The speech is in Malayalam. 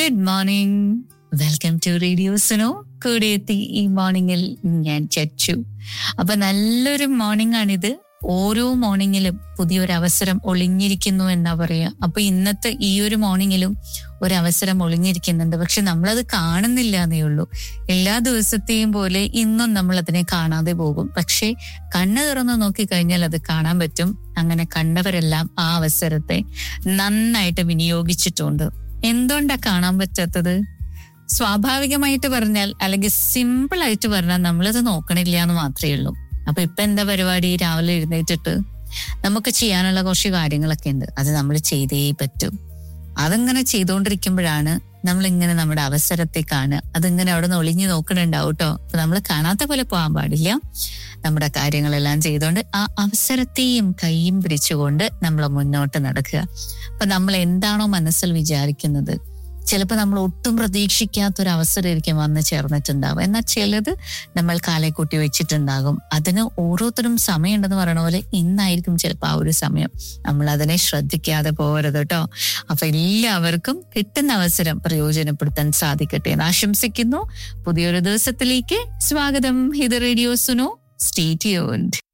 good morning welcome to radio Suno കൂടെ എത്തി ഈ മോർണിംഗിൽ ഞാൻ ചച്ചു അപ്പൊ നല്ലൊരു മോർണിംഗ് ആണിത് ഓരോ മോർണിംഗിലും പുതിയൊരു അവസരം ഒളിഞ്ഞിരിക്കുന്നു എന്നാ പറയാ അപ്പൊ ഇന്നത്തെ ഈ ഒരു മോർണിംഗിലും ഒരു അവസരം ഒളിഞ്ഞിരിക്കുന്നുണ്ട് പക്ഷെ നമ്മളത് കാണുന്നില്ല എന്നേ ഉള്ളൂ എല്ലാ ദിവസത്തെയും പോലെ ഇന്നും നമ്മൾ അതിനെ കാണാതെ പോകും പക്ഷേ കണ്ണ് തുറന്ന് നോക്കിക്കഴിഞ്ഞാൽ അത് കാണാൻ പറ്റും അങ്ങനെ കണ്ടവരെല്ലാം ആ അവസരത്തെ നന്നായിട്ട് വിനിയോഗിച്ചിട്ടുണ്ട് എന്തുകൊണ്ടാ കാണാൻ പറ്റാത്തത് സ്വാഭാവികമായിട്ട് പറഞ്ഞാൽ അല്ലെങ്കിൽ സിമ്പിൾ ആയിട്ട് പറഞ്ഞാൽ നമ്മളത് നോക്കണില്ല എന്ന് മാത്രമേ ഉള്ളൂ അപ്പൊ ഇപ്പൊ എന്താ പരിപാടി രാവിലെ എഴുന്നേറ്റിട്ട് നമുക്ക് ചെയ്യാനുള്ള കുറച്ച് കാര്യങ്ങളൊക്കെ ഉണ്ട് അത് നമ്മൾ ചെയ്തേ പറ്റും അതങ്ങനെ ചെയ്തുകൊണ്ടിരിക്കുമ്പോഴാണ് നമ്മൾ ഇങ്ങനെ നമ്മുടെ അവസരത്തെ കാണുക അതിങ്ങനെ അവിടെ നിന്ന് ഒളിഞ്ഞു നോക്കണുണ്ടാവും കേട്ടോ അപ്പൊ നമ്മൾ കാണാത്ത പോലെ പോകാൻ പാടില്ല നമ്മുടെ കാര്യങ്ങളെല്ലാം ചെയ്തുകൊണ്ട് ആ അവസരത്തെയും കൈയും പിടിച്ചുകൊണ്ട് നമ്മൾ മുന്നോട്ട് നടക്കുക അപ്പൊ നമ്മൾ എന്താണോ മനസ്സിൽ വിചാരിക്കുന്നത് ചിലപ്പോൾ നമ്മൾ ഒട്ടും പ്രതീക്ഷിക്കാത്ത ഒരു അവസരമായിരിക്കും വന്ന് ചേർന്നിട്ടുണ്ടാവും എന്നാൽ ചിലത് നമ്മൾ കാലെ കൂട്ടി വെച്ചിട്ടുണ്ടാകും അതിന് ഓരോരുത്തരും സമയമുണ്ടെന്ന് പറയുന്ന പോലെ ഇന്നായിരിക്കും ചിലപ്പോൾ ആ ഒരു സമയം നമ്മൾ അതിനെ ശ്രദ്ധിക്കാതെ പോകരുത് കേട്ടോ അപ്പൊ എല്ലാവർക്കും കിട്ടുന്ന അവസരം പ്രയോജനപ്പെടുത്താൻ സാധിക്കട്ടെ എന്ന് ആശംസിക്കുന്നു പുതിയൊരു ദിവസത്തിലേക്ക് സ്വാഗതം ഇത് റേഡിയോ സുനോ സ്റ്റേ ട്യൂൺഡ്